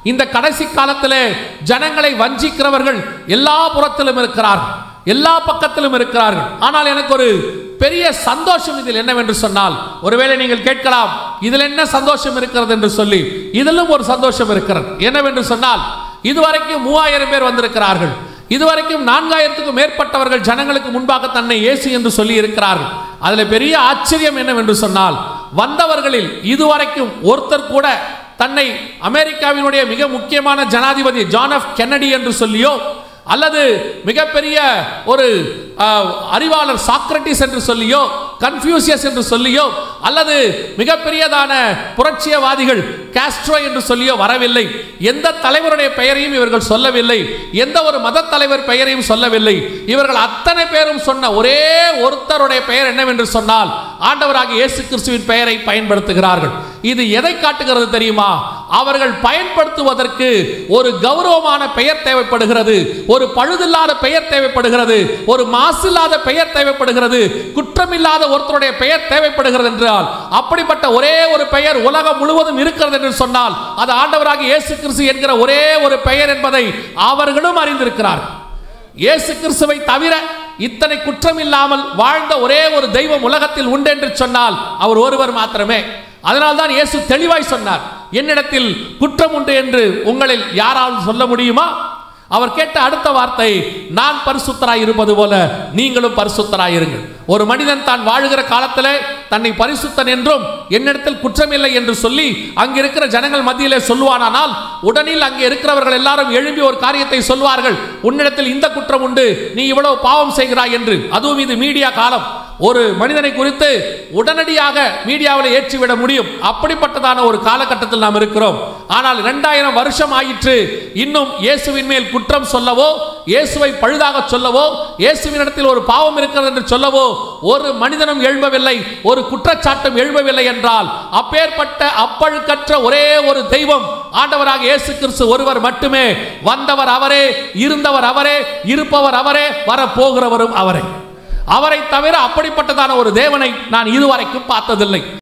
இந்த கடைசி காலத்திலே ஜனங்களை வஞ்சிக்கிறவர்கள் எல்லா புறத்திலும் இருக்கிறார்கள் எல்லா பக்கத்திலும் இருக்கிறார்கள் ஆனால் எனக்கு ஒரு பெரிய சந்தோஷம் இதில் என்னவென்று சொன்னால் ஒருவேளை நீங்கள் கேட்கலாம் இதில் என்ன சந்தோஷம் இருக்கிறது என்று சொல்லி இதிலும் ஒரு சந்தோஷம் இருக்கிறது என்னவென்று சொன்னால் இதுவரைக்கும் மூவாயிரம் பேர் வந்திருக்கிறார்கள் இதுவரைக்கும் நான்காயிரத்துக்கும் மேற்பட்டவர்கள் ஜனங்களுக்கு முன்பாக தன்னை இயேசு என்று சொல்லி இருக்கிறார்கள் அதில் பெரிய ஆச்சரியம் என்னவென்று சொன்னால் வந்தவர்களில் இதுவரைக்கும் ஒருத்தர் கூட தன்னை அமெரிக்காவினுடைய மிக முக்கியமான ஜனாதிபதி ஜான் எஃப் கென்னடி என்று சொல்லியோ அல்லது மிகப்பெரிய ஒரு அஹ், அறிவாளர் சாக்ரட்டிஸ் என்று சொல்லியோ கன்ஃபியூசியஸ் என்று சொல்லியோ அல்லது மிகப்பெரியதான புரட்சியவாதிகள் காஸ்ட்ரோ என்று சொல்லியோ வரவில்லை எந்த தலைவருடைய பெயரையும் இவர்கள் சொல்லவில்லை எந்த ஒரு மத தலைவர் பெயரையும் சொல்லவில்லை இவர்கள் அத்தனை பேரும் சொன்ன ஒரே ஒருத்தருடைய பெயர் என்னவென்று சொன்னால் ஆண்டவராகிய இயேசு கிறிஸ்துவின் பெயரை பயன்படுத்துகிறார்கள் இது எதை காட்டுகிறது தெரியுமா அவர்கள் பயன்படுத்துவதற்கு ஒரு கௌரவமான பெயர் தேவைப்படுகிறது ஒரு பழுதில்லாத பெயர் தேவைப்படுகிறது ஒரு மாசில்லாத பெயர் தேவைப்படுகிறது குற்றமில்லாத ஒருத்தருடைய பெயர் தேவைப்படுகிறது என்றால் அப்படிப்பட்ட ஒரே ஒரு பெயர் உலகம் முழுவதும் இருக்கிறது என்று சொன்னால் அது ஆண்டவராகிய இயேசு கிறிஸ்து என்கிற ஒரே ஒரு பெயர் என்பதை அவர்களும் அறிந்திருக்கிறார்கள் இயேசு கிறிஸ்துவை தவிர இத்தனை குற்றம் இல்லாமல் வாழ்ந்த ஒரே ஒரு தெய்வம் உலகத்தில் உண்டு என்று சொன்னால் அவர் ஒருவர் மாத்திரமே அதனால்தான் இயேசு தெளிவாய் சொன்னார் என்னிடத்தில் குற்றம் உண்டு என்று உங்களில் யாராவது சொல்ல முடியுமா அவர் கேட்ட அடுத்த வார்த்தை நான் பரிசுத்தராய் இருப்பது போல நீங்களும் பரிசுத்தராய் இருங்கள் ஒரு மனிதன் தான் வாழுகிற காலத்தில் தன்னை பரிசுத்தன் என்றும் என்னிடத்தில் குற்றமில்லை என்று சொல்லி அங்க இருக்கிற ஜனங்கள் மத்தியிலே சொல்லுவானானால் உடனில் அங்கே இருக்கிறவர்கள் எல்லாரும் எழும்பி ஒரு காரியத்தை சொல்வார்கள் உன்னிடத்தில் இந்த குற்றம் உண்டு நீ இவ்வளவு பாவம் செய்கிறாய் என்று அதுவும் இது மீடியா காலம் ஒரு மனிதனை குறித்து உடனடியாக மீடியாவில் ஏற்றிவிட முடியும் அப்படிப்பட்டதான ஒரு காலகட்டத்தில் நாம் இருக்கிறோம் ஆனால் இரண்டாயிரம் வருஷம் ஆயிற்று இன்னும் இயேசுவின் மேல் குற்றம் சொல்லவோ இயேசுவை பழுதாக சொல்லவோ இயேசுவினிடத்தில் ஒரு பாவம் இருக்கிறது என்று சொல்லவோ ஒரு மனிதனும் எழும்பவில்லை ஒரு குற்றச்சாட்டும் எழும்பவில்லை என்றால் அப்பேற்பட்ட அப்பழுக்கற்ற ஒரே ஒரு தெய்வம் ஆண்டவராக இயேசு கிறிஸ்து ஒருவர் மட்டுமே வந்தவர் அவரே இருந்தவர் அவரே இருப்பவர் அவரே வரப்போகிறவரும் அவரே அவரை தவிர அப்படிப்பட்டதான ஒரு தேவனை நான் இதுவரைக்கும் பார்த்ததில்லை